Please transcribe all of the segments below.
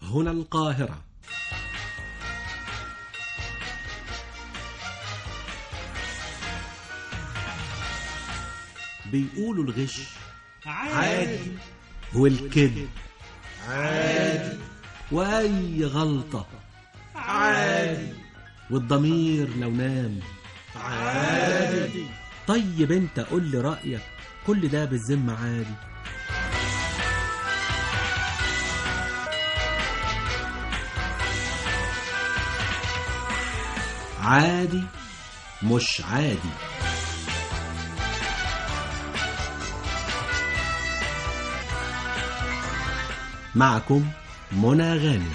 هنا القاهرة بيقولوا الغش عادي والكذب عادي وأي غلطة عادي والضمير لو نام عادي طيب انت قول لي رأيك كل ده بالذمة عادي عادي مش عادي معكم منى غانم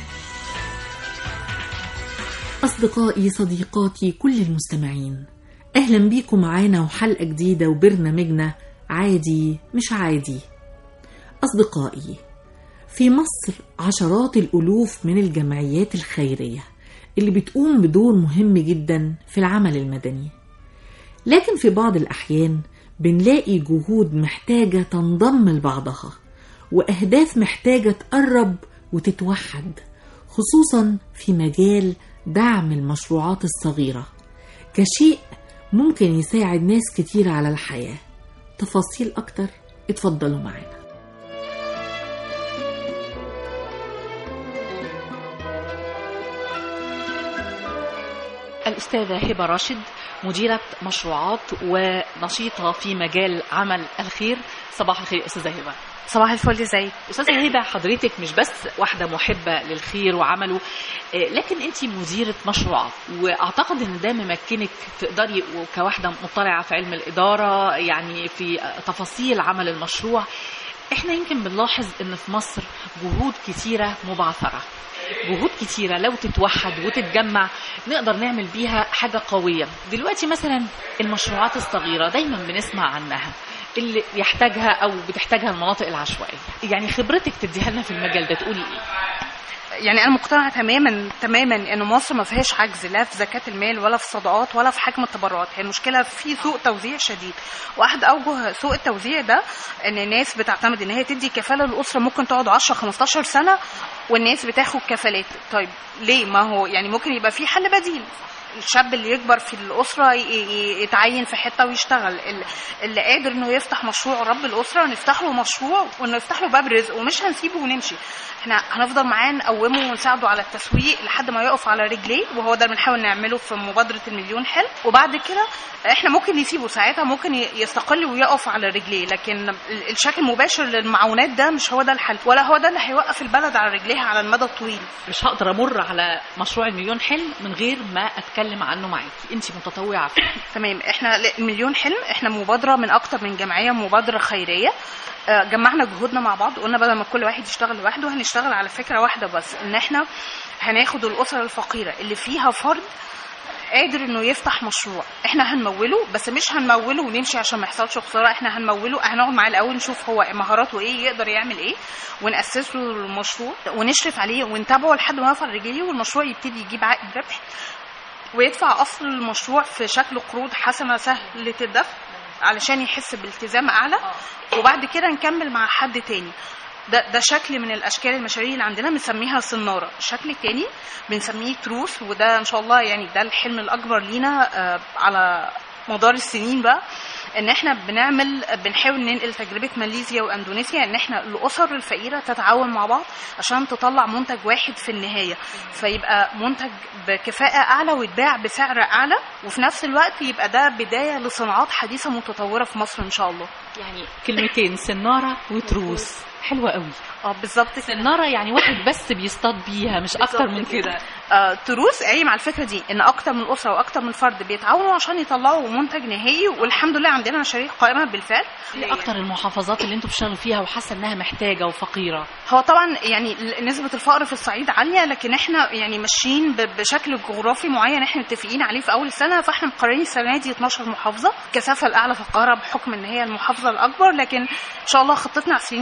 أصدقائي صديقاتي كل المستمعين أهلا بيكم معانا وحلقة جديدة وبرنامجنا عادي مش عادي أصدقائي في مصر عشرات الألوف من الجمعيات الخيرية اللي بتقوم بدور مهم جدا في العمل المدني لكن في بعض الأحيان بنلاقي جهود محتاجة تنضم لبعضها وأهداف محتاجة تقرب وتتوحد خصوصا في مجال دعم المشروعات الصغيرة كشيء ممكن يساعد ناس كتير على الحياة تفاصيل أكتر اتفضلوا معانا الأستاذة هبة راشد مديرة مشروعات ونشيطة في مجال عمل الخير صباح الخير أستاذة هبة صباح الفل ازيك أستاذة هبة حضرتك مش بس واحدة محبة للخير وعمله لكن أنت مديرة مشروعات وأعتقد أن ده ممكنك تقدري كواحدة مطلعة في علم الإدارة يعني في تفاصيل عمل المشروع احنا يمكن بنلاحظ ان في مصر جهود كتيرة مبعثرة جهود كتيرة لو تتوحد وتتجمع نقدر نعمل بيها حاجة قوية دلوقتي مثلا المشروعات الصغيرة دايما بنسمع عنها اللي يحتاجها او بتحتاجها المناطق العشوائية يعني خبرتك تديها لنا في المجال ده تقولي ايه يعني انا مقتنعه تماما تماما ان مصر ما فيهاش عجز لا في زكاه المال ولا في الصدقات ولا في حجم التبرعات هي المشكله في سوء توزيع شديد واحد اوجه سوء التوزيع ده ان الناس بتعتمد ان هي تدي كفاله للاسره ممكن تقعد 10 15 سنه والناس بتاخد كفالات طيب ليه ما هو يعني ممكن يبقى في حل بديل الشاب اللي يكبر في الاسره يتعين في حته ويشتغل اللي قادر انه يفتح مشروع رب الاسره نفتح له مشروع وانه يفتح له باب رزق ومش هنسيبه ونمشي احنا هنفضل معاه نقومه ونساعده على التسويق لحد ما يقف على رجليه وهو ده اللي بنحاول نعمله في مبادره المليون حلم وبعد كده احنا ممكن نسيبه ساعتها ممكن يستقل ويقف على رجليه لكن الشكل المباشر للمعونات ده مش هو ده الحل ولا هو ده اللي هيوقف البلد على رجليها على المدى الطويل مش هقدر امر على مشروع المليون حلم من غير ما اتكلم عنه معاكي انت متطوعه فيه تمام احنا المليون حلم احنا مبادره من اكتر من جمعيه مبادره خيريه جمعنا جهودنا مع بعض قلنا بدل ما كل واحد يشتغل لوحده هنشتغل على فكره واحده بس ان احنا هناخد الاسر الفقيره اللي فيها فرد قادر انه يفتح مشروع احنا هنموله بس مش هنموله ونمشي عشان ما يحصلش خساره احنا هنموله هنقعد معاه الاول نشوف هو مهاراته ايه يقدر يعمل ايه وناسس له المشروع ونشرف عليه ونتابعه لحد ما يقف على رجليه والمشروع يبتدي يجيب عائد ربح ويدفع اصل المشروع في شكل قروض حسنه سهله الدفع علشان يحس بالتزام اعلى وبعد كده نكمل مع حد تاني ده ده شكل من الاشكال المشاريع اللي عندنا بنسميها صناره الشكل التاني بنسميه تروس وده ان شاء الله يعني ده الحلم الاكبر لينا على مدار السنين بقى ان احنا بنعمل بنحاول ننقل تجربه ماليزيا واندونيسيا ان احنا الاسر الفقيره تتعاون مع بعض عشان تطلع منتج واحد في النهايه فيبقى منتج بكفاءه اعلى ويتباع بسعر اعلى وفي نفس الوقت يبقى ده بدايه لصناعات حديثه متطوره في مصر ان شاء الله يعني كلمتين سناره وتروس حلوه قوي اه بالظبط سناره يعني واحد بس بيصطاد بيها مش اكتر من كده آه تروس قايم على الفكره دي ان اكتر من اسره واكتر من فرد بيتعاونوا عشان يطلعوا منتج نهائي والحمد لله عندنا مشاريع قائمه بالفعل ايه اكتر المحافظات اللي انتم بتشتغلوا فيها وحاسه انها محتاجه وفقيره هو طبعا يعني نسبه الفقر في الصعيد عاليه لكن احنا يعني ماشيين بشكل جغرافي معين احنا متفقين عليه في اول السنه فاحنا مقررين السنه دي 12 محافظه الكثافه الاعلى في القاهره بحكم ان هي المحافظه الاكبر لكن ان شاء الله خطتنا على السنين الجايه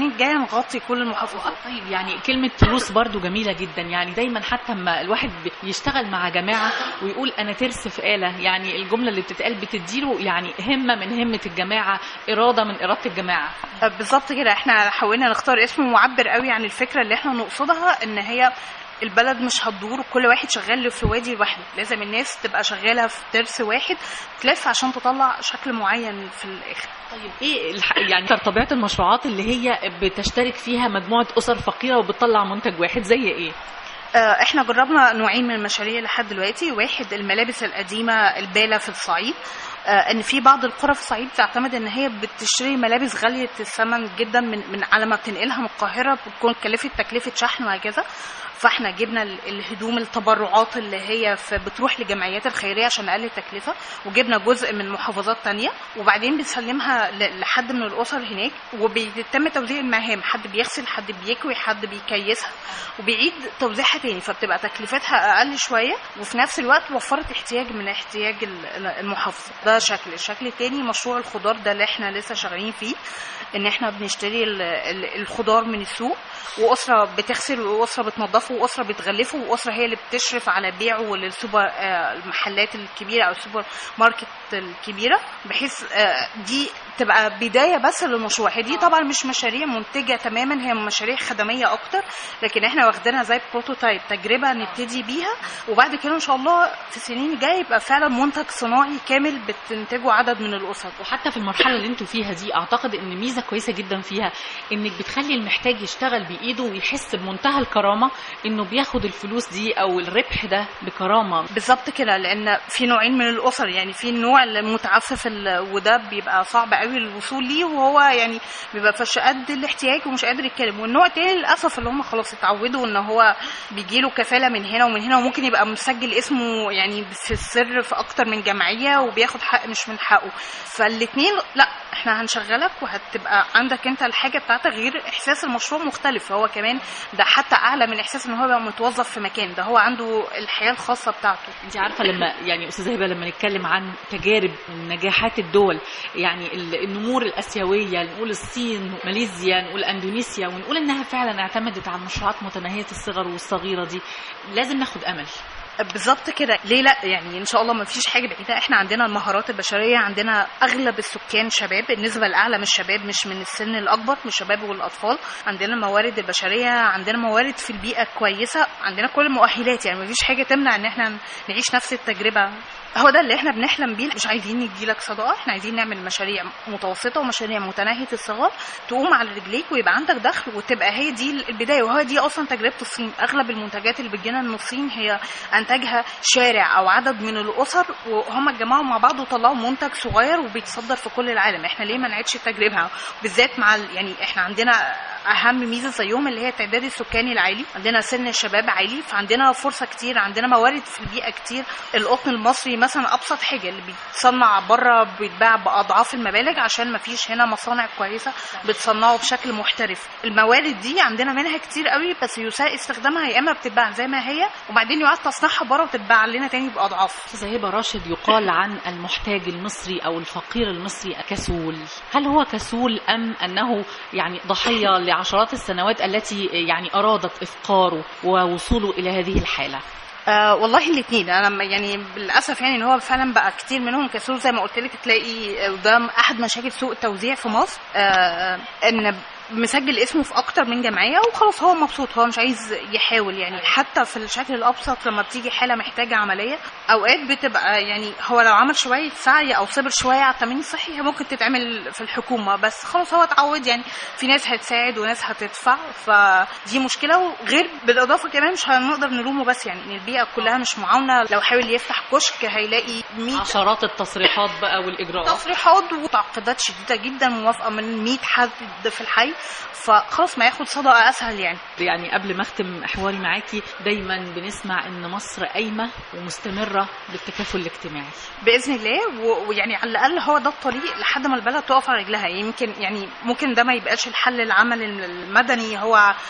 هنغطي كل المحافظات طيب يعني كلمة تروس برضو جميلة جدا يعني دايما حتى لما الواحد بيشتغل مع جماعة ويقول أنا ترس في آلة يعني الجملة اللي بتتقال بتديله يعني همة من همة الجماعة إرادة من إرادة الجماعة آه، بالظبط كده احنا حاولنا نختار اسم معبر قوي عن الفكره اللي احنا نقصدها ان هي البلد مش هتدور وكل واحد شغال في وادي لوحده لازم الناس تبقى شغاله في ترس واحد تلف عشان تطلع شكل معين في الاخر طيب ايه الح... يعني أكتر طبيعة المشروعات اللي هي بتشترك فيها مجموعة أسر فقيرة وبتطلع منتج واحد زي ايه؟ آه، احنا جربنا نوعين من المشاريع لحد دلوقتي واحد الملابس القديمه الباله في الصعيد آه، ان في بعض القرى في الصعيد بتعتمد ان هي بتشتري ملابس غاليه الثمن جدا من من على ما بتنقلها من القاهره بتكون كلفت تكلفه شحن وهكذا فاحنا جبنا ال- الهدوم التبرعات اللي هي في بتروح لجمعيات الخيريه عشان اقل التكلفه وجبنا جزء من محافظات تانية وبعدين بنسلمها ل- لحد من الاسر هناك وبيتم توزيع المهام حد بيغسل حد بيكوي حد بيكيسها وبيعيد توزيعها تاني فبتبقى تكلفتها اقل شويه وفي نفس الوقت وفرت احتياج من احتياج ال- المحافظه ده شكل الشكل التاني مشروع الخضار ده اللي احنا لسه شغالين فيه ان احنا بنشتري ال- ال- الخضار من السوق واسره بتغسل واسره بتنظفه واسره بتغلفه واسره هي اللي بتشرف على بيعه للسوبر آه، المحلات الكبيره او السوبر ماركت الكبيره بحيث آه، دي تبقى بدايه بس للمشروع هي دي طبعا مش مشاريع منتجه تماما هي مشاريع خدميه اكتر لكن احنا واخدينها زي بروتوتايب تجربه نبتدي بيها وبعد كده ان شاء الله في السنين الجايه يبقى فعلا منتج صناعي كامل بتنتجه عدد من الاسر وحتى في المرحلة اللي انتوا فيها دي اعتقد ان ميزة كويسة جدا فيها انك بتخلي المحتاج يشتغل بايده ويحس بمنتهى الكرامة انه بياخد الفلوس دي او الربح ده بكرامة بالظبط كده لان في نوعين من الاسر يعني في النوع المتعفف ال- وده بيبقى صعب قوي الوصول ليه وهو يعني بيبقى فش قد الاحتياج ومش قادر يتكلم والنوع التاني للاسف اللي هم خلاص اتعودوا ان هو بيجيله كفاله من هنا ومن هنا وممكن يبقى مسجل اسمه يعني في السر في اكتر من جمعيه وبياخد حق مش من حقه فالاتنين لا احنا هنشغلك وهتبقى عندك انت الحاجه بتاعتك غير احساس المشروع مختلف هو كمان ده حتى اعلى من احساس ان هو يبقى متوظف في مكان ده هو عنده الحياه الخاصه بتاعته انت عارفه لما يعني استاذه هبه لما نتكلم عن تجارب نجاحات الدول يعني ال- النمور الاسيويه نقول الصين ماليزيا نقول اندونيسيا ونقول انها فعلا اعتمدت على المشروعات متناهيه الصغر والصغيره دي لازم ناخد امل بالظبط كده ليه لا يعني ان شاء الله ما فيش حاجه بعيده احنا عندنا المهارات البشريه عندنا اغلب السكان شباب النسبه الاعلى من الشباب مش من السن الاكبر من الشباب والاطفال عندنا الموارد البشريه عندنا موارد في البيئه كويسه عندنا كل المؤهلات يعني ما فيش حاجه تمنع ان احنا نعيش نفس التجربه هو ده اللي احنا بنحلم بيه مش عايزين نديلك صدقه احنا عايزين نعمل مشاريع متوسطه ومشاريع متناهيه الصغر تقوم على رجليك ويبقى عندك دخل وتبقى هي دي البدايه وهو دي اصلا تجربه الصين اغلب المنتجات اللي بتجينا من الصين هي انتجها شارع او عدد من الاسر وهم اتجمعوا مع بعض وطلعوا منتج صغير وبيتصدر في كل العالم احنا ليه ما نعيدش التجربه بالذات مع ال- يعني احنا عندنا اهم ميزه زيهم اللي هي التعداد السكاني العالي عندنا سن الشباب عالي فعندنا فرصه كتير عندنا موارد في البيئه كتير القطن المصري مثلا ابسط حاجه اللي بيتصنع بره بيتباع باضعاف المبالغ عشان ما فيش هنا مصانع كويسه بتصنعه بشكل محترف الموارد دي عندنا منها كتير قوي بس يساء استخدامها يا اما بتتباع زي ما هي وبعدين يعاد تصنيعها بره وتتباع لنا تاني باضعاف استاذه هبه راشد يقال عن المحتاج المصري او الفقير المصري كسول هل هو كسول ام انه يعني ضحيه لعشرات السنوات التي يعني ارادت افقاره ووصوله الى هذه الحاله آه والله الاثنين انا م- يعني للاسف يعني ان هو فعلا بقى كتير منهم كسول زي ما قلت لك تلاقي آه، وده احد مشاكل سوق التوزيع في مصر آه ان مسجل اسمه في اكتر من جمعيه وخلاص هو مبسوط هو مش عايز يحاول يعني حتى في الشكل الابسط لما بتيجي حاله محتاجه عمليه اوقات بتبقى يعني هو لو عمل شويه سعي او صبر شويه على التامين الصحي هي ممكن تتعمل في الحكومه بس خلاص هو اتعود يعني في ناس هتساعد وناس هتدفع فدي مشكله وغير بالاضافه كمان مش هنقدر نلومه بس يعني ان البيئه كلها مش معاونه لو حاول يفتح كشك هيلاقي 100 عشرات التصريحات بقى والاجراءات تصريحات وتعقيدات شديده جدا موافقه من 100 حد في الحي فخلاص ما ياخد صدقه اسهل يعني يعني قبل ما اختم حواري معاكي دايما بنسمع ان مصر قايمه ومستمره بالتكافل الاجتماعي باذن الله و- ويعني على الاقل هو ده الطريق لحد ما البلد تقف على رجلها يمكن يعني ممكن ده ما يبقاش الحل العمل المدني هو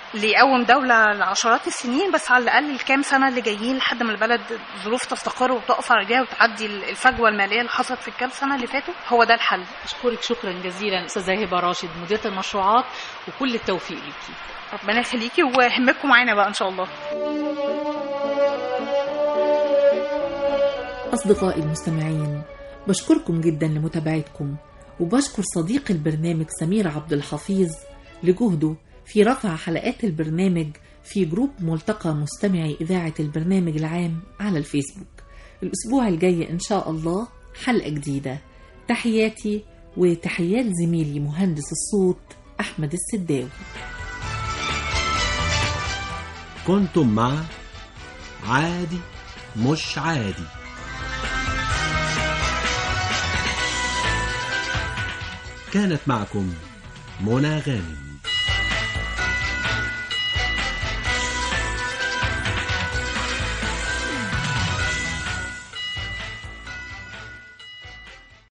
اللي يقوم دولة لعشرات السنين بس على الأقل الكام سنة اللي جايين لحد ما البلد ظروف تستقر وتقف على رجليها وتعدي الفجوة المالية اللي حصلت في الكام سنة اللي فاتوا هو ده الحل أشكرك شكرا جزيلا أستاذة هبة راشد مديرة المشروعات وكل التوفيق ليكي ربنا يخليكي وهمكم معانا بقى إن شاء الله أصدقائي المستمعين بشكركم جدا لمتابعتكم وبشكر صديق البرنامج سمير عبد الحفيظ لجهده في رفع حلقات البرنامج في جروب ملتقى مستمعي إذاعة البرنامج العام على الفيسبوك الأسبوع الجاي إن شاء الله حلقة جديدة تحياتي وتحيات زميلي مهندس الصوت أحمد السداوي كنتم مع عادي مش عادي كانت معكم منى غانم